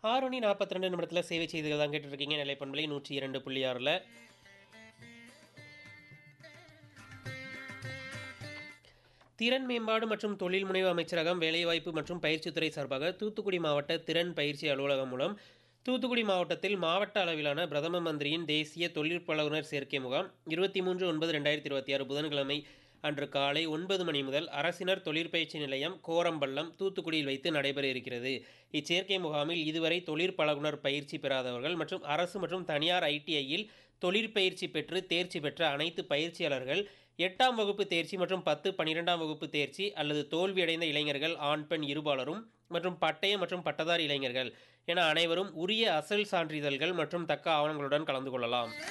ஆறு மணி நாற்பத்தி ரெண்டு நிமிடத்தில் சேவை செய்திகள் தான் கேட்டுருக்கீங்க நிலைப்பண்பலை நூற்றி இரண்டு புள்ளி ஆறில் திறன் மேம்பாடு மற்றும் தொழில் முனைவு அமைச்சரகம் வேலைவாய்ப்பு மற்றும் பயிற்சித்துறை சார்பாக தூத்துக்குடி மாவட்ட திறன் பயிற்சி அலுவலகம் மூலம் தூத்துக்குடி மாவட்டத்தில் மாவட்ட அளவிலான பிரதம மந்திரியின் தேசிய தொழிற்பழகுனர் சேர்க்கை முகாம் இருபத்தி மூன்று ஒன்பது ரெண்டாயிரத்தி இருபத்தி ஆறு புதன்கிழமை அன்று காலை ஒன்பது மணி முதல் அரசினர் தொழிற்பயிற்சி நிலையம் கோரம்பள்ளம் தூத்துக்குடியில் வைத்து நடைபெற இருக்கிறது இச்சேர்க்கை முகாமில் இதுவரை தொழிற்பழகுனர் பயிற்சி பெறாதவர்கள் மற்றும் அரசு மற்றும் தனியார் ஐடிஐயில் தொழிற்பயிற்சி பெற்று தேர்ச்சி பெற்ற அனைத்து பயிற்சியாளர்கள் எட்டாம் வகுப்பு தேர்ச்சி மற்றும் பத்து பன்னிரெண்டாம் வகுப்பு தேர்ச்சி அல்லது தோல்வியடைந்த இளைஞர்கள் ஆண் பெண் இருபாலரும் மற்றும் பட்டய மற்றும் பட்டதாரி இளைஞர்கள் என அனைவரும் உரிய அசல் சான்றிதழ்கள் மற்றும் தக்க ஆவணங்களுடன் கலந்து கொள்ளலாம்